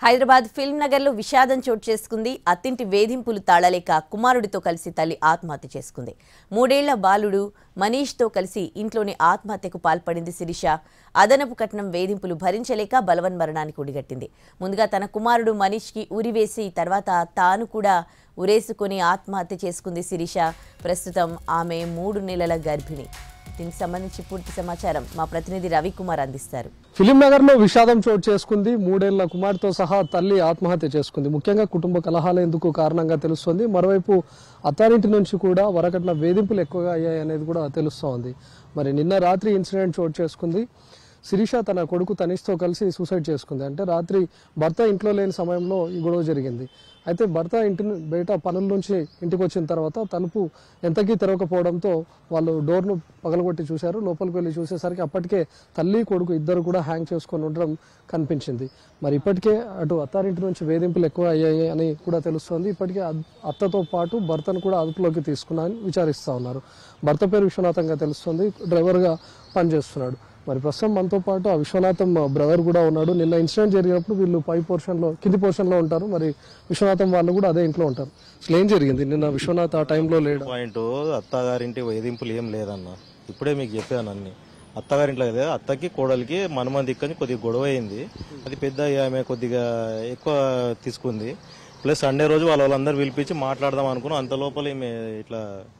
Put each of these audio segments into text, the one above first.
Hyderabad film నగర్లో విషాదం చోటు చేసుకుంది అత్తింటి వేధింపులు తాళలేక కుమారుడితో కలిసి తల్లి ఆత్మహత్య చేసుకుంది మూడేళ్ల బాలుడు మనీష్తో కలిసి ఇంట్లోనే ఆత్మహత్యకు పాల్పడింది శిరీష అదనపు కట్నం వేధింపులు భరించలేక బలవన్ మరణానికి ఒడిగట్టింది ముందుగా తన కుమారుడు మనీష్కి ఉరివేసి తర్వాత తాను కూడా ఉరేసుకొని ఆత్మహత్య చేసుకుంది శిరీష ప్రస్తుతం ఆమె మూడు నెలల గర్భిణి దీనికి సంబంధించి పూర్తి సమాచారం మా ప్రతినిధి రవికుమార్ అందిస్తారు ఫిలిం నగర్ లో విషాదం చోటు చేసుకుంది మూడేళ్ల కుమార్తెతో సహా తల్లి ఆత్మహత్య చేసుకుంది ముఖ్యంగా కుటుంబ కలహాలు ఎందుకు కారణంగా తెలుస్తుంది మరోవైపు అత్తారింటి నుంచి కూడా వరకట్న వేధింపులు ఎక్కువగా అయ్యాయి అనేది కూడా తెలుస్తోంది మరి నిన్న రాత్రి ఇన్సిడెంట్ చోటు చేసుకుంది శిరీష తన కొడుకు తనిష్తో కలిసి సూసైడ్ చేసుకుంది అంటే రాత్రి భర్త ఇంట్లో లేని సమయంలో ఈ గొడవ జరిగింది అయితే భర్త ఇంటి ను- బయట పనుల నుంచి ఇంటికి వచ్చిన తర్వాత తలుపు ఎంతకీ తెరవకపోవడంతో వాళ్ళు డోర్ను పగలగొట్టి చూశారు లోపలికి వెళ్ళి చూసేసరికి అప్పటికే తల్లి కొడుకు ఇద్దరు కూడా హ్యాంగ్ చేసుకొని ఉండడం కనిపించింది మరి ఇప్పటికే అటు అత్తారింటి నుంచి వేధింపులు ఎక్కువ అయ్యాయి అని కూడా తెలుస్తోంది ఇప్పటికే అద్- అత్తతో పాటు భర్తను కూడా అదుపులోకి తీసుకున్నారని విచారిస్తూ ఉన్నారు భర్త పేరు విశ్వనాథంగా తెలుస్తుంది డ్రైవర్గా పనిచేస్తున్నాడు మరి ప్రస్తుతం మనతో పాటు ఆ విశ్వనాథం బ్రదర్ కూడా ఉన్నాడు నిన్న ఇన్సిడెంట్ జరిగినప్పుడు వీళ్ళు పై పోర్షన్లో కింది పోర్షన్లో ఉంటారు మరి విశ్వనాథం వాళ్ళు కూడా అదే ఇంట్లో ఉంటారు అసలు ఏం జరిగింది నిన్న విశ్వనాథ్ ఆ టైంలో లేడు పాయింట్ అత్తగారింటి వేధింపులు ఏం లేదన్న ఇప్పుడే మీకు చెప్పాను అన్ని అత్తగారింట్లో కదా అత్తకి కోడలికి మనమంది దిక్కని కొద్దిగా గొడవ అయింది అది పెద్ద ఆమె కొద్దిగా ఎక్కువ తీసుకుంది ప్లస్ సండే రోజు వాళ్ళ వాళ్ళందరూ పిలిపించి మాట్లాడదాం అనుకున్నాం అంత లోపల ఈమె ఇట్లా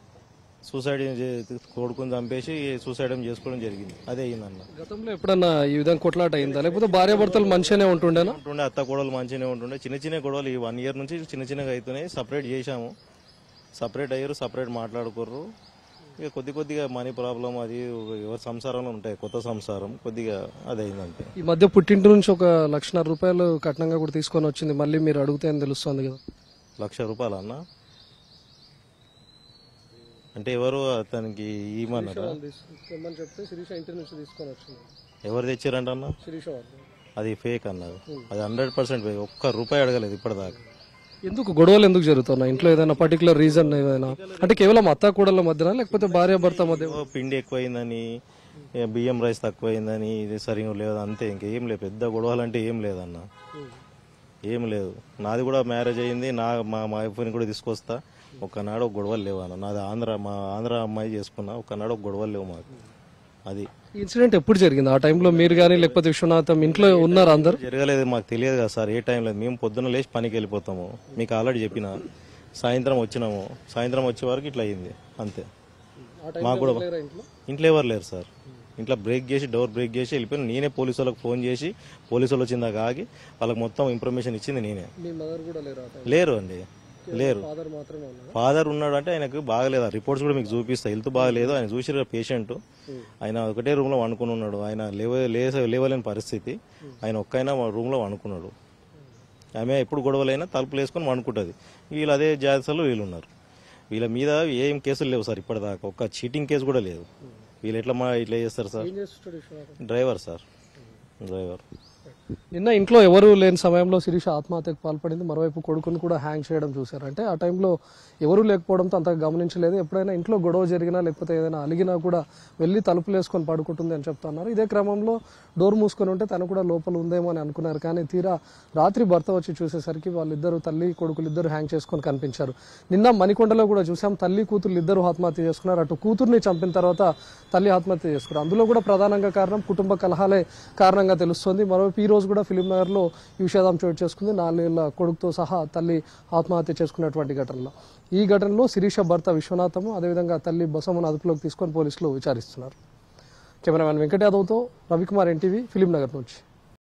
సూసైడ్ చే- కొడుకుని చంపేసి సూసైడ్ చేసుకోవడం జరిగింది అదే అయిందన్న గతంలో ఎప్పుడన్నా ఈ విధంగా కొట్లాట అయిందా లేకపోతే భార్యాభర్తలు మంచిగానే ఉంటుండేనా ఉంటుండే అత్త గొడవలు మంచిగానే ఉంటుండే చిన్న చిన్న గొడవలు ఈ వన్ ఇయర్ నుంచి చిన్న చిన్నగా అవుతున్నాయి సపరేట్ చేశాము సపరేట్ అయ్యారు సపరేట్ మాట్లాడుకోర్రు ఇక కొద్ది కొద్దిగా మనీ ప్రాబ్లం అది ఎవరి సంసారంలో ఉంటాయి కొత్త సంసారం కొద్దిగా అది అయిందంతే ఈ మధ్య పుట్టింటి నుంచి ఒక లక్షన్నర రూపాయలు కట్నంగా కూడా తీసుకొని వచ్చింది మళ్ళీ మీరు అడిగితే అని తెలుస్తుంది కదా లక్ష రూపాయలు అన్న అంటే ఎవరు అతనికి ఇవ్వమన్నారా తెమ్మని చెప్తే శిరీష ఇంటి నుంచి తీసుకొని వచ్చింది ఎవరు తెచ్చారంట అన్న శిరీష వాళ్ళు అది ఫేక్ అన్నారు అది హండ్రెడ్ పర్సెంట్ ఫేక్ ఒక్క రూపాయి అడగలేదు ఇప్పటిదాకా ఎందుకు గొడవలు ఎందుకు జరుగుతున్నాయి ఇంట్లో ఏదైనా పర్టికులర్ రీజన్ ఏదైనా అంటే కేవలం అత్త కూడల మధ్యన లేకపోతే భార్య భర్త మధ్య ఏదో పిండి ఎక్కువైందని ఏ బియ్యం రైస్ తక్కువైందని ఇది సరిగా లేదు అంతే ఇంకేం లేదు పెద్ద గొడవలు అంటే ఏం లేదన్న ఏం లేదు నాది కూడా మ్యారేజ్ అయింది నా మా మా వైఫ్ని కూడా తీసుకొస్తా ఒక్కనాడు ఒక గొడవలు లేవు అన్న నాది ఆంధ్ర మా ఆంధ్ర అమ్మాయి చేసుకున్నా ఒక్కనాడు ఒక గొడవలు లేవు మాకు అది ఈ ఇన్సిడెంట్ ఎప్పుడు జరిగింది ఆ టైంలో మీరు కానీ లేకపోతే విశ్వనాథం ఇంట్లో ఉన్నారు అందరు జరగలేదు మాకు తెలియదు కదా సార్ ఏ టైం లేదు మేము పొద్దున్న లేచి పనికి వెళ్ళిపోతాము మీకు ఆల్రెడీ చెప్పిన సాయంత్రం వచ్చినాము సాయంత్రం వచ్చే వరకు ఇట్లా అయింది అంతే మాకు కూడా ఇంట్లో ఎవరు లేరు సార్ ఇంట్లో బ్రేక్ చేసి డోర్ బ్రేక్ చేసి వెళ్ళిపోయిన నేనే పోలీసు వాళ్ళకి ఫోన్ చేసి పోలీసు వాళ్ళు వచ్చిందాక ఆగి వాళ్ళకి మొత్తం ఇన్ఫర్మేషన్ ఇచ్చింది నేనే మీ మదర్ కూడా లేరు లేరు అండి లేరు ఫాదర్ మాత్రమే ఉన్నారు ఫాదర్ ఉన్నాడు అంటే ఆయనకు బాగలేదు రిపోర్ట్స్ కూడా మీకు చూపిస్తా హెల్త్ బాగలేదు ఆయన చూసి పేషెంట్ ఆయన ఒకటే రూమ్ లో వండుకుని ఉన్నాడు ఆయన లేవ లేస- లేవలేని పరిస్థితి ఆయన ఒక్కైనా రూమ్ లో వండుకున్నాడు ఆమె ఎప్పుడు గొడవలైనా తలుపులు వేసుకొని వండుకుంటుంది వీళ్ళు అదే జాగ్రత్తలు వీళ్ళు ఉన్నారు వీళ్ళ మీద ఏం కేసులు లేవు సార్ ఇప్పటిదాకా ఒక్క చీటింగ్ కేసు కూడా లేదు వీళ్ళు ఎట్లా మా ఇట్లా చేస్తారు సార్ ఏం చేస్తుంటాడు విశ్వనాథం డ్రైవర్ సార్ డ్రైవర్ నిన్న ఇంట్లో ఎవరు లేని సమయంలో శిరీష ఆత్మహత్యకు పాల్పడింది మరోవైపు కొడుకును కూడా హ్యాంగ్ చేయడం చూశారు అంటే ఆ టైంలో ఎవరు లేకపోవడంతో అంతగా గమనించలేదు ఎప్పుడైనా ఇంట్లో గొడవ జరిగినా లేకపోతే ఏదైనా అలిగినా కూడా వెళ్ళి తలుపులు వేసుకొని పడుకుంటుంది అని చెప్తున్నారు ఇదే క్రమంలో డోర్ మూసుకొని ఉంటే తను కూడా లోపల ఉందేమో అని అనుకున్నారు కానీ తీరా రాత్రి భర్త వచ్చి చూసేసరికి వాళ్ళిద్దరు తల్లి కొడుకులు ఇద్దరు హ్యాంగ్ చేసుకొని కనిపించారు నిన్న మణికొండలో కూడా చూసాం తల్లి కూతురు ఇద్దరు ఆత్మహత్య చేసుకున్నారు అటు కూతుర్ని చంపిన తర్వాత తల్లి ఆత్మహత్య చేసుకున్నారు అందులో కూడా ప్రధానంగా కారణం కుటుంబ కలహాలే కారణంగా తెలుస్తుంది మరోవైపు ఈ రోజు కూడా ఫిలిం నగర్లో ఈ విషాదం చోటు చేసుకుంది నాలుగేళ్ల కొడుకుతో సహా తల్లి ఆత్మహత్య చేసుకున్నటువంటి ఘటనలో ఈ ఘటనలో శిరీష భర్త విశ్వనాథము అదేవిధంగా తల్లి బసమ్మను అదుపులోకి తీసుకొని పోలీసులు విచారిస్తున్నారు కెమెరామెన్ వెంకట యాదవ్తో రవికుమార్ ఎన్టీవీ ఫిలిం నగర్ నుంచి